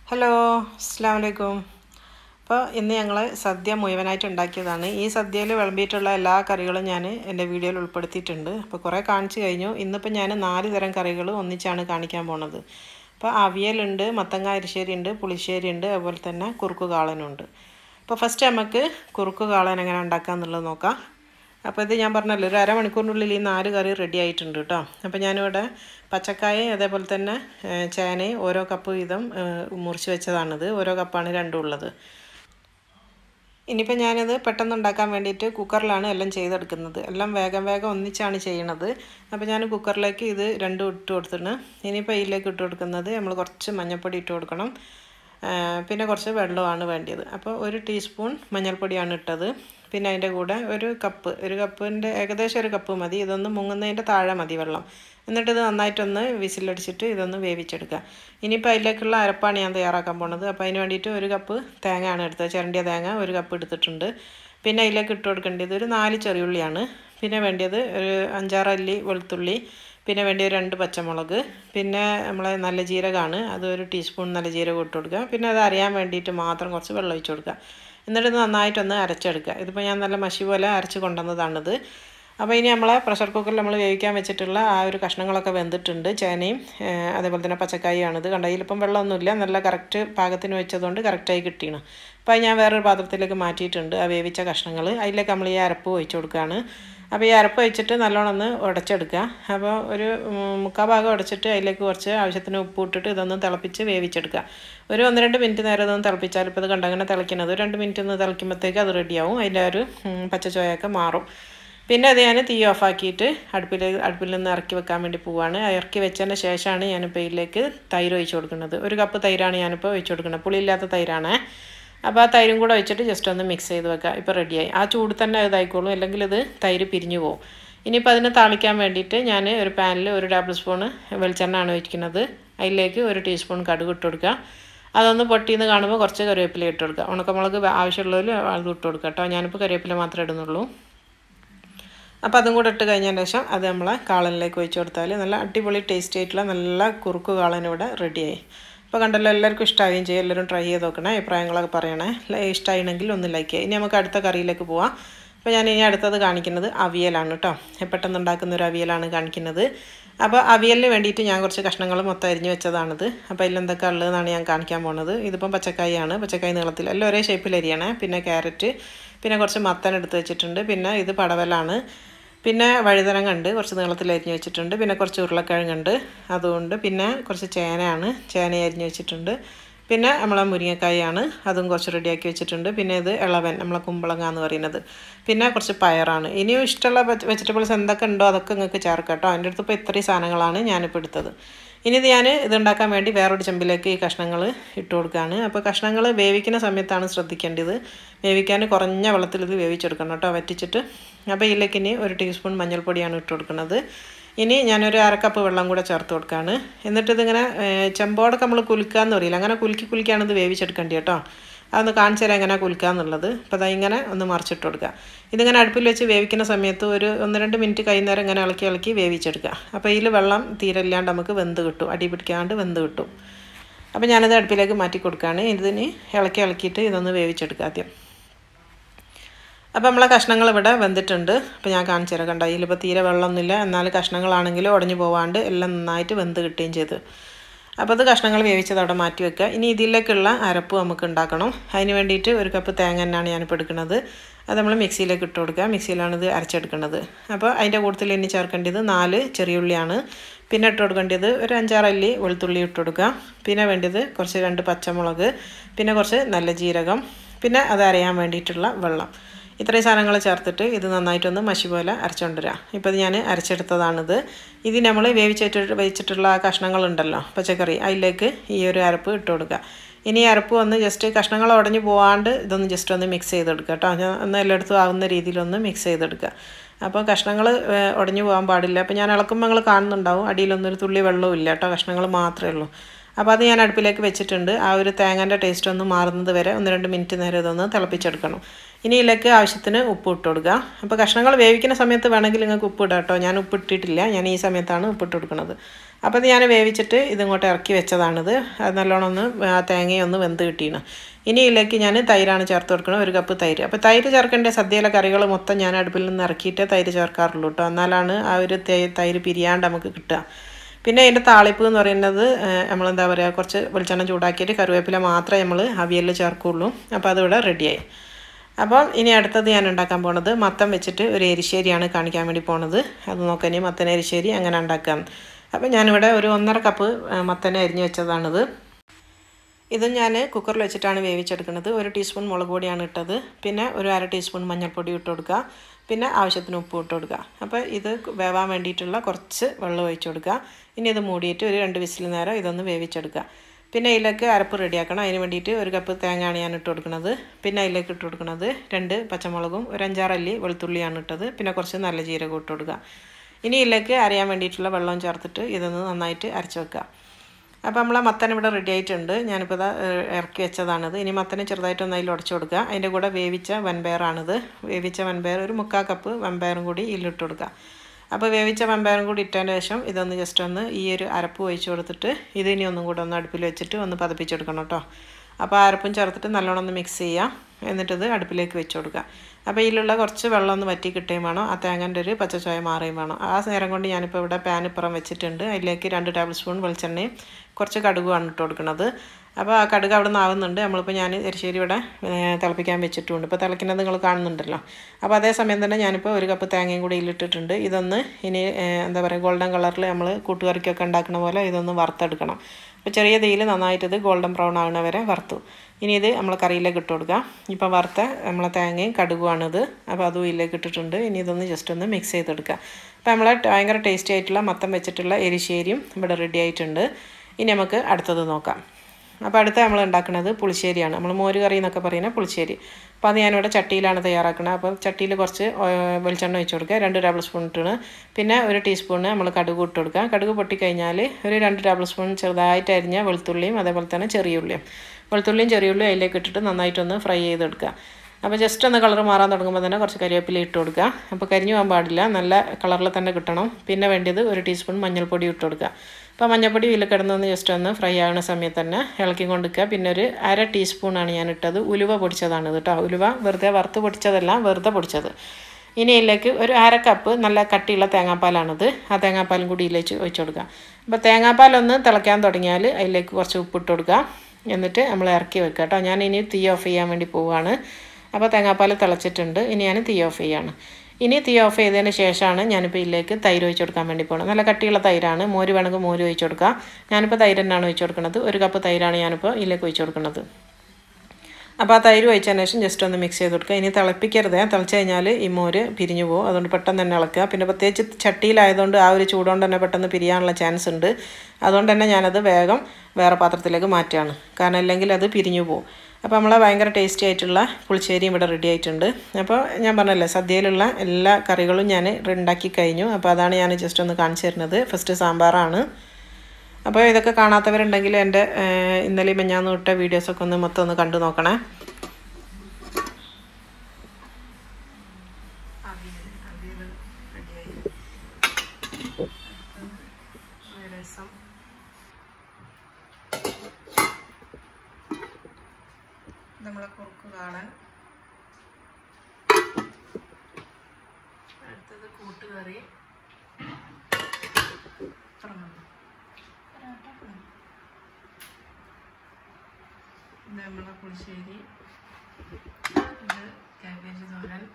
hello അസ്സാം വലൈക്കും അപ്പോൾ ഇന്ന് ഞങ്ങൾ സദ്യ മുഴുവനായിട്ട് ഉണ്ടാക്കിയതാണ് ഈ സദ്യയിൽ വിളമ്പിയിട്ടുള്ള എല്ലാ കറികളും ഞാൻ എൻ്റെ വീഡിയോയിൽ ഉൾപ്പെടുത്തിയിട്ടുണ്ട് അപ്പോൾ കുറേ കാണിച്ചു കഴിഞ്ഞു ഇന്നിപ്പോൾ ഞാൻ നാല് തരം കറികൾ ഒന്നിച്ചാണ് കാണിക്കാൻ പോണത് അപ്പോൾ അവിയലുണ്ട് മത്തങ്ങ അരിശ്ശേരി ഉണ്ട് പുളിശ്ശേരി ഉണ്ട് അതുപോലെ തന്നെ കുറുക്ക് കാളനുണ്ട് അപ്പോൾ ഫസ്റ്റ് നമുക്ക് കുറുക്ക് കാളൻ എങ്ങനെ ഉണ്ടാക്കുക എന്നുള്ളത് നോക്കാം അപ്പോൾ ഇത് ഞാൻ പറഞ്ഞല്ലോ ഒരു അരമണിക്കൂറിനുള്ളിൽ ഈ നാല് കറി റെഡി ആയിട്ടുണ്ട് കേട്ടോ അപ്പോൾ ഞാനിവിടെ പച്ചക്കായ അതേപോലെ തന്നെ ഏഹ്, ചേനയും ഓരോ കപ്പ് വീതം ഏഹ്, മുറിച്ച് വെച്ചതാണിത് ഓരോ കപ്പാണ് രണ്ടും ഉള്ളത് ഇനിയിപ്പോൾ ഞാനിത് പെട്ടെന്ന് ഉണ്ടാക്കാൻ വേണ്ടിയിട്ട് കുക്കറിലാണ് എല്ലാം ചെയ്തെടുക്കുന്നത് എല്ലാം വേഗം വേഗം ഒന്നിച്ചാണ് ചെയ്യണത് അപ്പോൾ ഞാൻ കുക്കറിലേക്ക് ഇത് രണ്ടും ഇട്ട് കൊടുത്തിട്ട് ഇനിയിപ്പോൾ ഇതിലേക്ക് ഇട്ട് കൊടുക്കുന്നത് നമ്മൾ കുറച്ച് മഞ്ഞൾപ്പൊടി ഇട്ട് കൊടുക്കണം ആ, പിന്നെ കുറച്ച് വെള്ളമാണ് വേണ്ടിയത് അപ്പോൾ ഒരു ടീസ്പൂൺ മഞ്ഞൾപ്പൊടിയാണ് ഇട്ടത് പിന്നെ അതിൻ്റെ കൂടെ ഒരു കപ്പ് ഒരു കപ്പിൻ്റെ ഏകദേശം ഒരു കപ്പ് മതി ഇതൊന്ന് മുങ്ങുന്നതിൻ്റെ താഴെ മതി വെള്ളം എന്നിട്ട് ഇത് നന്നായിട്ടൊന്ന് വിസിലടിച്ചിട്ട് ഇതൊന്ന് വേവിച്ചെടുക്കുക ഇനിയിപ്പോൾ അതിലേക്കുള്ള അരപ്പാണ് ഞാൻ തയ്യാറാക്കാൻ പോണത് അപ്പോൾ അതിന് വേണ്ടിയിട്ട് ഒരു കപ്പ് തേങ്ങയാണ് എടുത്തത് ചിരണ്ടിയ തേങ്ങ ഒരു കപ്പ് എടുത്തിട്ടുണ്ട് പിന്നെ അതിലേക്ക് ഇട്ട് കൊടുക്കേണ്ടത് ഒരു നാല് ചെറിയുള്ളിയാണ് പിന്നെ വേണ്ടിയത് ഒരു അഞ്ചാറ് അല്ലി വെളുത്തുള്ളി പിന്നെ വേണ്ടിയ രണ്ട് പച്ചമുളക് പിന്നെ നമ്മളെ നല്ല ജീരകമാണ് അത് ഒരു ടീസ്പൂൺ നല്ല ജീരകം ഇട്ട് കൊടുക്കുക പിന്നെ അത് അറിയാൻ വേണ്ടിയിട്ട് മാത്രം കുറച്ച് വെള്ളം ഒഴിച്ച് കൊടുക്കുക എന്നിട്ട് ഇത് നന്നായിട്ടൊന്ന് അരച്ചെടുക്കുക ഇതിപ്പോൾ ഞാൻ നല്ല മഷി പോലെ അരച്ച് കൊണ്ടുവന്നതാണിത് അപ്പോൾ ഇനി നമ്മളെ പ്രഷർ കുക്കറിൽ നമ്മൾ വേവിക്കാൻ വെച്ചിട്ടുള്ള ആ ഒരു കഷ്ണങ്ങളൊക്കെ വെന്തിട്ടുണ്ട് ചേനയും ഏഹ്, അതേപോലെ തന്നെ പച്ചക്കായാണിത് കണ്ട ഇതിലിപ്പം വെള്ളമൊന്നുമില്ല നല്ല കറക്റ്റ് പാകത്തിന് വെച്ചതുകൊണ്ട് കറക്റ്റായി കിട്ടിയാണ് അപ്പോൾ അത് ഞാൻ വേറൊരു പാത്രത്തിലേക്ക് മാറ്റിയിട്ടുണ്ട് ആ വേവിച്ച കഷ്ണങ്ങൾ അതിലേക്ക് നമ്മൾ ഈ അരപ്പ് ഒഴിച്ച് കൊടുക്കുകയാണ് അപ്പോൾ ഈ അരപ്പ് വെച്ചിട്ട് നല്ലോണം ഒന്ന് ഉടച്ചെടുക്കുക അപ്പോൾ ഒരു ഉം, മുക്കാൽ ഭാഗം ഉടച്ചിട്ട് അതിലേക്ക് കുറച്ച് ആവശ്യത്തിന് ഉപ്പ് ഇട്ടിട്ട് ഇതൊന്ന് തിളപ്പിച്ച് വേവിച്ചെടുക്കുക ഒരു ഒന്ന് രണ്ട് മിനിറ്റ് നേരം ഇതൊന്ന് തിളപ്പിച്ചാൽ ഇപ്പോൾ ഇത് കണ്ട അങ്ങനെ തിളയ്ക്കുന്നത് ഒരു രണ്ട് മിനിറ്റ് ഒന്ന് തിളയ്ക്കുമ്പോഴത്തേക്ക് അത് റെഡിയാവും അതിൻ്റെ ആ ഒരു ഉം, പച്ച ചോയൊക്കെ മാറും പിന്നെ അത് ഞാൻ തീ ഓഫാക്കിയിട്ട് അടുപ്പിൽ അടുപ്പിൽ നിന്ന് ഇറക്കി വെക്കാൻ വേണ്ടി പോവാണ് ആ ഇറക്കി വെച്ചതിന് ശേഷമാണ് ഞാനിപ്പോൾ ഇതിലേക്ക് തൈര് ഒഴിച്ച് കൊടുക്കുന്നത് ഒരു കപ്പ് തൈരാണ് ഞാനിപ്പോൾ ഒഴിച്ച് കൊടുക്കുന്നത് പുളിയില്ലാത്ത തൈരാണ് അപ്പോൾ ആ തൈരും കൂടെ ഒഴിച്ചിട്ട് ജസ്റ്റ് ഒന്ന് മിക്സ് ചെയ്ത് വെക്കുക ഇപ്പോൾ റെഡിയായി ആ ചൂട് തന്നെ ഇതായിക്കോളും അല്ലെങ്കിൽ ഇത് തൈര് പിരിഞ്ഞു പോകും ഇനിയിപ്പോൾ അതിനെ താളിക്കാൻ വേണ്ടിയിട്ട് ഞാൻ ഒരു പാനിൽ ഒരു ടേബിൾ സ്പൂണ് വെളിച്ചെണ്ണയാണ് ഒഴിക്കുന്നത് അതിലേക്ക് ഒരു ടീസ്പൂൺ കടുക് ഇട്ട് കൊടുക്കുക അതൊന്ന് പൊട്ടിയെന്ന് കാണുമ്പോൾ കുറച്ച് കറിവേപ്പില ഇട്ട് കൊടുക്കുക ഉണക്കമുളക് ആവശ്യമുള്ളതിൽ അത് ഇട്ട് കൊടുക്കുക കേട്ടോ ഞാനിപ്പോൾ കറിവേപ്പില മാത്രമേ ഇടുന്നുള്ളൂ അപ്പോൾ അതും കൂടെ ഇട്ട് കഴിഞ്ഞതിന് ശേഷം അത് നമ്മളെ കാളനിലേക്ക് ഒഴിച്ച് കൊടുത്താൽ നല്ല അടിപൊളി ടേസ്റ്റി ആയിട്ടുള്ള നല്ല കുറുക്ക് കാളൻ ഇവിടെ റെഡിയായി അപ്പോൾ കണ്ടല്ലോ എല്ലാവർക്കും ഇഷ്ടമാവുകയും ചെയ്യും എല്ലാവരും ട്രൈ ചെയ്ത് നോക്കണേ അഭിപ്രായങ്ങളൊക്കെ പറയണേ ഇഷ്ടമായിരുന്നെങ്കിൽ ഒന്ന് ലൈക്ക് ചെയ്യുക ഇനി നമുക്ക് അടുത്ത കറിയിലേക്ക് പോവാം അപ്പോൾ ഞാൻ ഇനി അടുത്തത് കാണിക്കുന്നത് അവിയലാണ് കേട്ടോ പെട്ടെന്ന് ഉണ്ടാക്കുന്ന ഒരു അവിയലാണ് കാണിക്കുന്നത് അപ്പോൾ അവിയലിന് വേണ്ടിയിട്ട് ഞാൻ കുറച്ച് കഷ്ണങ്ങൾ മൊത്തം അരിഞ്ഞ് വെച്ചതാണിത് അപ്പോൾ ഇതിലെന്തൊക്കെ ഉള്ളതെന്നാണ് ഞാൻ കാണിക്കാൻ പോണത് ഇതിപ്പം പച്ചക്കായാണ് പച്ചക്കായ് നീളത്തിൽ എല്ലാം ഒരേ ഷേപ്പിൽ അരിയണേ പിന്നെ ക്യാരറ്റ് പിന്നെ കുറച്ച് മത്തൻ എടുത്ത് വെച്ചിട്ടുണ്ട് പിന്നെ ഇത് പടവലാണ് പിന്നെ വഴുതനങ്ങ ഉണ്ട് കുറച്ച് നീളത്തിൽ അരിഞ്ഞ് വെച്ചിട്ടുണ്ട് പിന്നെ കുറച്ച് ഉരുളക്കിഴങ്ങുണ്ട് അതുകൊണ്ട് പിന്നെ കുറച്ച് ചേനയാണ് ചേന അരിഞ്ഞ് വെച്ചിട്ടുണ്ട് പിന്നെ നമ്മളെ മുരിങ്ങക്കായാണ് അതും കുറച്ച് റെഡിയാക്കി വെച്ചിട്ടുണ്ട് പിന്നെ ഇത് ഇളവൻ നമ്മളെ കുമ്പളങ്ങ എന്ന് പറയുന്നത് പിന്നെ കുറച്ച് പയറാണ് ഇനിയും ഇഷ്ടമുള്ള വെജിറ്റബിൾസ് എന്തൊക്കെ ഉണ്ടോ അതൊക്കെ നിങ്ങൾക്ക് ചേർക്കാം കേട്ടോ എൻ്റെ അടുത്ത് ഇപ്പോൾ ഇത്രയും സാധനങ്ങളാണ് ഞാനിപ്പോൾ എടുത്തത് ഇനി ഇത് ഞാൻ ഇതുണ്ടാക്കാൻ വേണ്ടി വേറൊരു ചെമ്പിലേക്ക് ഈ കഷ്ണങ്ങൾ ഇട്ട് കൊടുക്കുകയാണ് അപ്പോൾ കഷ്ണങ്ങൾ വേവിക്കുന്ന സമയത്താണ് ശ്രദ്ധിക്കേണ്ടത് വേവിക്കാൻ കുറഞ്ഞ വെള്ളത്തിൽ ഇത് വേവിച്ചെടുക്കണം കേട്ടോ വറ്റിച്ചിട്ട് അപ്പോൾ ഇതിലേക്ക് ഇനി ഒരു ടീസ്പൂൺ മഞ്ഞൾപ്പൊടിയാണ് ഇട്ട് കൊടുക്കുന്നത് ഇനി ഞാനൊരു അരക്കപ്പ് വെള്ളം കൂടെ ചേർത്ത് കൊടുക്കുകയാണ് എന്നിട്ട് ഇതിങ്ങനെ ഏഹ്, ചെമ്പോടൊക്കെ നമ്മൾ കുലുക്കാന്ന് പറയില്ല അങ്ങനെ കുലുക്കി കുലുക്കിയാണ് ഇത് വേവിച്ചെടുക്കേണ്ടത് കേട്ടോ അതൊന്ന് കാണിച്ചു തരാം എങ്ങനെ കുലുക്കുക എന്നുള്ളത് അപ്പോൾ അതാ ഇങ്ങനെ ഒന്ന് മറിച്ചിട്ട് കൊടുക്കുക ഇതിങ്ങനെ അടുപ്പിൽ വെച്ച് വേവിക്കുന്ന സമയത്ത് ഒരു ഒന്ന് രണ്ട് മിനിറ്റ് കൈന്നേരം ഇങ്ങനെ ഇളക്കി ഇളക്കി വേവിച്ചെടുക്കുക അപ്പോൾ ഇതിൽ വെള്ളം തീരെ ഇല്ലാണ്ട് നമുക്ക് വെന്ത് കിട്ടും അടി പിടിക്കാണ്ട് വെന്ത് കിട്ടും അപ്പോൾ ഞാനത് അടുപ്പിലേക്ക് മാറ്റി കൊടുക്കുകയാണ് ഇതിന് ഇളക്കി ഇളക്കിയിട്ട് ഇതൊന്ന് വേവിച്ചെടുക്കുക ആദ്യം അപ്പോൾ നമ്മളെ കഷ്ണങ്ങൾ ഇവിടെ വെന്തിട്ടുണ്ട് അപ്പോൾ ഞാൻ കാണിച്ചു തരാം കണ്ടോ ഇതിലിപ്പോൾ തീരെ വെള്ളമൊന്നുമില്ല എന്നാൽ കഷ്ണങ്ങളാണെങ്കിലും ഉടഞ്ഞു പോവാണ്ട് എല്ലാം നന്നായിട്ട് വെന്ത് കിട്ടുകയും ചെയ്തു അപ്പോൾ അത് കഷ്ണങ്ങൾ വേവിച്ചത് അവിടെ മാറ്റി വെക്കുക ഇനി ഇതിലേക്കുള്ള അരപ്പ് നമുക്ക് ഉണ്ടാക്കണം അതിന് വേണ്ടിയിട്ട് ഒരു കപ്പ് തേങ്ങ തന്നെയാണ് ഞാനിപ്പോൾ എടുക്കുന്നത് അത് നമ്മൾ മിക്സിയിലേക്ക് ഇട്ട് കൊടുക്കുക മിക്സിയിലാണ് ഇത് അരച്ചെടുക്കുന്നത് അപ്പോൾ അതിൻ്റെ കൂട്ടത്തിൽ ഇനി ചേർക്കേണ്ടത് നാല് ചെറിയ ഉള്ളിയാണ് പിന്നെ ഇട്ട് കൊടുക്കേണ്ടത് ഒരു അഞ്ചാറ് അല്ലി വെളുത്തുള്ളി ഇട്ട് കൊടുക്കുക പിന്നെ വേണ്ടത് കുറച്ച് രണ്ട് പച്ചമുളക് പിന്നെ കുറച്ച് നല്ല ജീരകം പിന്നെ അത് അരയാൻ വേണ്ടിയിട്ടുള്ള വെള്ളം ഇത്രയും സാധനങ്ങൾ ചേർത്തിട്ട് ഇത് നന്നായിട്ടൊന്ന് മഷി പോലെ അരച്ചുകൊണ്ടുവരാം ഇപ്പോൾ ഇത് ഞാൻ അരച്ചെടുത്തതാണിത് ഇത് നമ്മൾ വേവിച്ചിട്ട് വെച്ചിട്ടുള്ള ആ കഷ്ണങ്ങളുണ്ടല്ലോ പച്ചക്കറി അതിലേക്ക് ഈ ഒരു അരപ്പ് ഇട്ട് കൊടുക്കുക ഇനി ഈ അരപ്പ് ഒന്ന് ജസ്റ്റ് കഷ്ണങ്ങൾ ഉടഞ്ഞു പോകാണ്ട് ഇതൊന്ന് ജസ്റ്റ് ഒന്ന് മിക്സ് ചെയ്തെടുക്കുക കേട്ടോ ഞാൻ ഒന്ന് എല്ലായിടത്തും ആവുന്ന രീതിയിലൊന്ന് മിക്സ് ചെയ്തെടുക്കുക അപ്പോൾ കഷ്ണങ്ങൾ ഉടഞ്ഞു പോകാൻ പാടില്ല അപ്പോൾ ഞാൻ ഇളക്കുമ്പോൾ നിങ്ങൾ കാണുന്നുണ്ടാവും അടിയിലൊന്നും ഒരു തുള്ളി വെള്ളവും ഇല്ല കേട്ടോ കഷ്ണങ്ങൾ മാത്രമേ ഉള്ളൂ അപ്പോൾ അത് ഞാൻ അടുപ്പിലേക്ക് വെച്ചിട്ടുണ്ട് ആ ഒരു തേങ്ങൻ്റെ ടേസ്റ്റ് ഒന്ന് മാറുന്നത് വരെ ഒന്ന് രണ്ട് മിനിറ്റ് നേരം ഇതൊന്ന് തിളപ്പിച്ചെടുക്കണം ഇനി ഇതിലേക്ക് ആവശ്യത്തിന് ഉപ്പ് ഇട്ട് കൊടുക്കുക അപ്പോൾ കഷ്ണങ്ങൾ വേവിക്കുന്ന സമയത്ത് വേണമെങ്കിൽ നിങ്ങൾക്ക് ഉപ്പ് ഇടാം കേട്ടോ ഞാൻ ഉപ്പ് ഇട്ടിട്ടില്ല ഞാൻ ഈ സമയത്താണ് ഉപ്പ് ഇട്ട് കൊടുക്കുന്നത് അപ്പോൾ ഇത് ഞാൻ വേവിച്ചിട്ട് ഇതിങ്ങോട്ട് ഇറക്കി വെച്ചതാണിത് അത് നല്ലോണം ഒന്ന് ആ തേങ്ങയൊന്ന് വെന്ത് കിട്ടിയാണ് ഇനി ഇതിലേക്ക് ഞാൻ തൈരാണ് ചേർത്ത് കൊടുക്കുന്നത് ഒരു കപ്പ് തൈര് അപ്പോൾ തൈര് ചേർക്കേണ്ട സദ്യയിലെ കറികൾ മൊത്തം ഞാൻ അടുപ്പിൽ നിന്ന് ഇറക്കിയിട്ട് തൈര് ചേർക്കാറുള്ളൂ കേട്ടോ എന്നാലാണ് ആ ഒരു തൈര് പിരിയാണ്ട് നമുക്ക് കിട്ടുക പിന്നെ അതിൻ്റെ താളിപ്പ് എന്ന് പറയുന്നത് നമ്മളെന്താ പറയുക കുറച്ച് വെളിച്ചെണ്ണ ചൂടാക്കിയിട്ട് കറിവേപ്പില മാത്രമേ നമ്മൾ അവിയലിൽ ചേർക്കുള്ളൂ അപ്പോൾ അതിവിടെ റെഡിയായി അപ്പോൾ ഇനി അടുത്തത് ഞാൻ ഉണ്ടാക്കാൻ പോണത് മത്തം വെച്ചിട്ട് ഒരു എരിശ്ശേരിയാണ് കാണിക്കാൻ വേണ്ടി പോണത് അത് നോക്കാൻ മത്തൻ എരിശ്ശേരി അങ്ങനെ ഉണ്ടാക്കാം അപ്പോൾ ഞാനിവിടെ ഒരു ഒന്നര കപ്പ് മത്തനെ അരിഞ്ഞ് വെച്ചതാണിത് ഇത് ഞാൻ കുക്കറിൽ വെച്ചിട്ടാണ് വേവിച്ചെടുക്കുന്നത് ഒരു ടീസ്പൂൺ മുളക് പൊടിയാണ് ഇട്ടത് പിന്നെ ഒരു അര ടീസ്പൂൺ മഞ്ഞൾപ്പൊടി ഇട്ട് കൊടുക്കുക പിന്നെ ആവശ്യത്തിന് ഉപ്പ് ഇട്ട് കൊടുക്കുക അപ്പോൾ ഇത് വേവാൻ വേണ്ടിയിട്ടുള്ള കുറച്ച് വെള്ളം ഒഴിച്ച് കൊടുക്കുക ഇനി ഇത് മൂടിയിട്ട് ഒരു രണ്ട് വിസിൽ നേരം ഇതൊന്ന് വേവിച്ചെടുക്കുക പിന്നെ അതിലേക്ക് അരപ്പ് റെഡിയാക്കണം അതിന് വേണ്ടിയിട്ട് ഒരു കപ്പ് തേങ്ങയാണ് ഞാൻ ഇട്ട് കൊടുക്കുന്നത് പിന്നെ അതിലേക്ക് ഇട്ട് കൊടുക്കുന്നത് രണ്ട് പച്ചമുളകും ഒരു അഞ്ചാറല്ലി വെളുത്തുള്ളിയാണ് ഇട്ടത് പിന്നെ കുറച്ച് നല്ല ജീരകം ഇട്ട് കൊടുക്കുക ഇനി ഇതിലേക്ക് അരയാൻ വേണ്ടിയിട്ടുള്ള വെള്ളം ചേർത്തിട്ട് ഇതൊന്ന് നന്നായിട്ട് അരച്ച് വെക്കുക അപ്പോൾ നമ്മളെ മത്തൻ ഇവിടെ റെഡി ആയിട്ടുണ്ട് ഞാനിപ്പോൾ ഇതാ ഇറക്കി വെച്ചതാണിത് ഇനി മത്തനെ ചെറുതായിട്ടൊന്ന് അതിൽ ഉടച്ചു കൊടുക്കുക അതിൻ്റെ കൂടെ വേവിച്ച വൻപയറാണിത് വേവിച്ച വൻപയർ ഒരു മുക്കാൽ കപ്പ് വൻപയറും കൂടി ഇതിലിട്ട് കൊടുക്കുക അപ്പോൾ വേവിച്ച വൻപയറും കൂടി ഇട്ടതിന് ശേഷം ഇതൊന്ന് ജസ്റ്റ് ഒന്ന് ഈ ഒരു അരപ്പ് ഒഴിച്ച് കൊടുത്തിട്ട് ഇതിനി ഒന്നും കൂടെ ഒന്ന് അടുപ്പിൽ വെച്ചിട്ട് ഒന്ന് പതപ്പിച്ചെടുക്കണം കേട്ടോ അപ്പോൾ അരപ്പും ചേർത്തിട്ട് നല്ലോണം ഒന്ന് മിക്സ് ചെയ്യുക എന്നിട്ടിത് അടുപ്പിലേക്ക് വെച്ച് കൊടുക്കുക അപ്പോൾ ഇതിലുള്ള കുറച്ച് വെള്ളം ഒന്ന് വറ്റി കിട്ടുകയും വേണം ആ തേങ്ങൻ്റെ ഒരു പച്ചച്ചോയ മാറുകയും വേണം ആ നേരം കൊണ്ട് ഞാനിപ്പോൾ ഇവിടെ പാൻ ഇപ്പുറം വെച്ചിട്ടുണ്ട് അതിലേക്ക് രണ്ട് ടേബിൾ സ്പൂൺ വെളിച്ചെണ്ണയും കുറച്ച് കടുകുമാണ് ഇട്ട് കൊടുക്കുന്നത് അപ്പോൾ ആ കടുക് അവിടെ നിന്ന് ആവുന്നുണ്ട് നമ്മളിപ്പോൾ ഞാൻ എരിശ്ശേരി ഇവിടെ തിളപ്പിക്കാൻ വെച്ചിട്ടുണ്ട് ഇപ്പോൾ തിളയ്ക്കുന്നത് നിങ്ങൾ കാണുന്നുണ്ടല്ലോ അപ്പോൾ അതേ സമയം തന്നെ ഞാനിപ്പോൾ ഒരു കപ്പ് തേങ്ങയും കൂടി ഇതിലിട്ടിട്ടുണ്ട് ഇതൊന്ന് ഇനി എന്താ പറയുക ഗോൾഡൻ കളറിൽ നമ്മൾ കൂട്ടുകറിക്കൊക്കെ ഉണ്ടാക്കുന്ന പോലെ ഇതൊന്ന് വറുത്തെടുക്കണം അപ്പോൾ ചെറിയ തീയിൽ നന്നായിട്ട് ഇത് ഗോൾഡൻ ബ്രൗൺ ആവുന്ന വരെ വറുത്തു ഇനി ഇത് നമ്മൾ കറിയിലേക്ക് ഇട്ട് കൊടുക്കുക ഇപ്പോൾ വറുത്ത നമ്മളെ തേങ്ങയും കടുകുമാണിത് അപ്പോൾ അതും ഇതിലേക്ക് ഇട്ടിട്ടുണ്ട് ഇനി ഇതൊന്ന് ജസ്റ്റ് ഒന്ന് മിക്സ് ചെയ്തെടുക്കുക അപ്പോൾ നമ്മളെ ഭയങ്കര ടേസ്റ്റി ആയിട്ടുള്ള മത്തം വെച്ചിട്ടുള്ള എരിശ്ശേരിയും ഇവിടെ റെഡി ആയിട്ടുണ്ട് ഇനി നമുക്ക് അടുത്തത് നോക്കാം അപ്പോൾ അടുത്ത നമ്മൾ ഉണ്ടാക്കുന്നത് പുളിശ്ശേരിയാണ് നമ്മൾ മോര് കറി എന്നൊക്കെ പറയുന്നത് പുളിശ്ശേരി അപ്പോൾ അത് ഞാനിവിടെ ചട്ടിയിലാണ് തയ്യാറാക്കുന്നത് അപ്പോൾ ചട്ടിയിൽ കുറച്ച് വെളിച്ചെണ്ണ ഒഴിച്ച് കൊടുക്കുക രണ്ട് ടേബിൾ സ്പൂൺ ഇട്ടാണ് പിന്നെ ഒരു ടീസ്പൂണ് നമ്മൾ കടുക് ഇട്ട് കൊടുക്കുക കടുക് പൊട്ടിക്കഴിഞ്ഞാൽ ഒരു രണ്ട് ടേബിൾ സ്പൂൺ ചെറുതായിട്ട് അരിഞ്ഞ വെളുത്തുള്ളിയും അതേപോലെ തന്നെ ചെറിയ ഉള്ളിയും വെളുത്തുള്ളിയും ചെറിയ ഉള്ളിയും അതിലേക്ക് ഇട്ടിട്ട് നന്നായിട്ടൊന്ന് ഫ്രൈ ചെയ്തെടുക്കുക അപ്പോൾ ജസ്റ്റ് ഒന്ന് കളർ മാറാൻ തുടങ്ങുമ്പോൾ തന്നെ കുറച്ച് കരിവേപ്പില ഇട്ട് കൊടുക്കുക അപ്പോൾ കരിഞ്ഞു പോകാൻ പാടില്ല നല്ല കളറിൽ തന്നെ കിട്ടണം പിന്നെ വേണ്ടത് ഒരു ടീസ്പൂൺ മഞ്ഞൾപ്പൊടി ഇട്ട് കൊടുക്കുക അപ്പോൾ മഞ്ഞൾപ്പൊടി ഇതിൽ കിടന്നൊന്ന് ജസ്റ്റ് ഒന്ന് ഫ്രൈ ആകുന്ന സമയത്ത് തന്നെ ഇളക്കി കൊണ്ടിരിക്കുക പിന്നെ ഒരു അര ടീസ്പൂണാണ് ഞാൻ ഇട്ടത് ഉലുവ പൊടിച്ചതാണ് കേട്ടോ ഉലുവ വെറുതെ വറുത്ത് പൊടിച്ചതല്ല വെറുതെ പൊടിച്ചത് ഇനി ഇതിലേക്ക് ഒരു അര കപ്പ് നല്ല കട്ടിയുള്ള തേങ്ങാപ്പാലാണിത് ആ തേങ്ങാപ്പാലും കൂടി ഇതിലേക്ക് ഒഴിച്ചു കൊടുക്കുക അപ്പോൾ തേങ്ങാപ്പാലൊന്ന് തിളയ്ക്കാൻ തുടങ്ങിയാൽ അതിലേക്ക് കുറച്ച് ഉപ്പിട്ട് കൊടുക്കുക എന്നിട്ട് നമ്മൾ ഇറക്കി വെക്കുക കേട്ടോ ഞാൻ ഇനി തീ ഓഫ് ചെയ്യാൻ വേണ്ടി പോവുകയാണ് അപ്പോൾ തേങ്ങാപ്പാൽ തിളച്ചിട്ടുണ്ട് ഇനി ഞാൻ തീ ഓഫ് ചെയ്യാണ് ഇനി തീ ഓഫ് ചെയ്തതിന് ശേഷമാണ് ഞാനിപ്പോൾ ഇതിലേക്ക് തൈര് ഒഴിച്ച് കൊടുക്കാൻ വേണ്ടി പോകുന്നത് നല്ല കട്ടിയുള്ള തൈരാണ് മോര് വേണമെങ്കിൽ മോര് ഒഴിച്ച് കൊടുക്കുക ഞാനിപ്പോൾ തൈര് തന്നെയാണ് ഒഴിച്ച് കൊടുക്കുന്നത് ഒരു കപ്പ് തൈരാണ് ഞാനിപ്പോൾ ഇതിലേക്ക് ഒഴിച്ച് കൊടുക്കുന്നത് അപ്പോൾ ആ തൈര് ഒഴിച്ചതിന് ശേഷം ജസ്റ്റ് ഒന്ന് മിക്സ് ചെയ്ത് കൊടുക്കുക ഇനി തിളപ്പിക്കരുത് തിളച്ച് കഴിഞ്ഞാൽ ഈ മോര് പിരിഞ്ഞു പോകും അതുകൊണ്ട് പെട്ടെന്ന് തന്നെ ഇളക്കുക പിന്നെ പ്രത്യേകിച്ച് ചട്ടിയിലായതുകൊണ്ട് ആ ഒരു ചൂടുകൊണ്ട് തന്നെ പെട്ടെന്ന് പിരിയാനുള്ള ചാൻസ് ഉണ്ട് അതുകൊണ്ട് തന്നെ ഞാനത് വേഗം വേറെ പാത്രത്തിലേക്ക് മാറ്റുകയാണ് കാരണം അല്ലെങ്കിൽ അത് പിരിഞ്ഞു പോകും അപ്പോൾ നമ്മളെ ഭയങ്കര ടേസ്റ്റി ആയിട്ടുള്ള പുളിശ്ശേരിയും ഇവിടെ റെഡി ആയിട്ടുണ്ട് അപ്പോൾ ഞാൻ പറഞ്ഞല്ലേ സദ്യയിലുള്ള എല്ലാ കറികളും ഞാൻ ഉണ്ടാക്കി കഴിഞ്ഞു അപ്പോൾ അതാണ് ഞാൻ ജസ്റ്റ് ഒന്ന് കാണിച്ചു തരുന്നത് ഫസ്റ്റ് സാമ്പാറാണ് അപ്പോൾ ഇതൊക്കെ കാണാത്തവരുണ്ടെങ്കിൽ എൻ്റെ ഇന്നലെ മെഞ്ഞാന്ന് വിട്ട വീഡിയോസൊക്കെ ഒന്ന് മൊത്തം ഒന്ന് കണ്ടു നോക്കണേ നമ്മളെ കുറുക്ക് കാണാൻ അടുത്തത് കൂട്ടുകറി ഇത് നമ്മളെ പുളിശ്ശേരി ഇത് കാബേജ് തോരൻ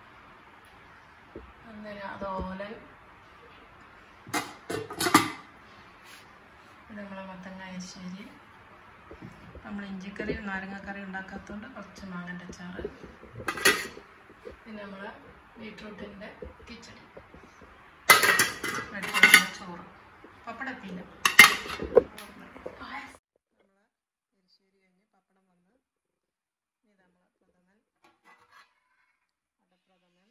അന്നേരം അതോലൻ ഇത് നമ്മളെ മത്തങ്ങ അരിശ്ശേരി നമ്മൾ ഇഞ്ചിക്കറി നാരങ്ങക്കറി ഉണ്ടാക്കാത്തതുകൊണ്ട് കുറച്ച് മാങ്ങൻ്റെ അച്ചാറ് പിന്നെ നമ്മൾ ബീട്രൂട്ടിൻ്റെ കിച്ചടി വെട്ടിക്കുന്ന ചോറ് പപ്പടത്തില്ല എരിശ്ശേരി കഴിഞ്ഞ് പപ്പടം വന്ന് ഇത് നമ്മളെ പ്രഥമൻ അടപ്രഥമൻ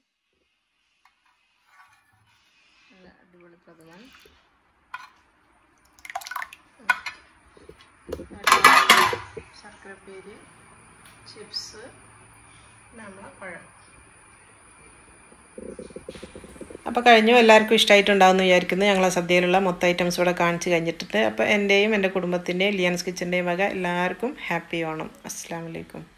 നല്ല അടിപൊളി പ്രഥമൻ ശർക്കരപ്പേരി ചിപ്സ് നമ്മളെ പഴം അപ്പോൾ കഴിഞ്ഞു എല്ലാവർക്കും ഇഷ്ടമായിട്ടുണ്ടാവും എന്ന് വിചാരിക്കുന്നു ഞങ്ങളെ സദ്യയിലുള്ള മൊത്തം ഐറ്റംസ് ഇവിടെ കാണിച്ച് കഴിഞ്ഞിട്ടുണ്ട് അപ്പോൾ എൻ്റെയും എൻ്റെ കുടുംബത്തിൻ്റെയും ലിയൻസ് കിച്ചൻ്റെയും വക എല്ലാവർക്കും ഹാപ്പി ഓണം അസ്സാം വലൈക്കും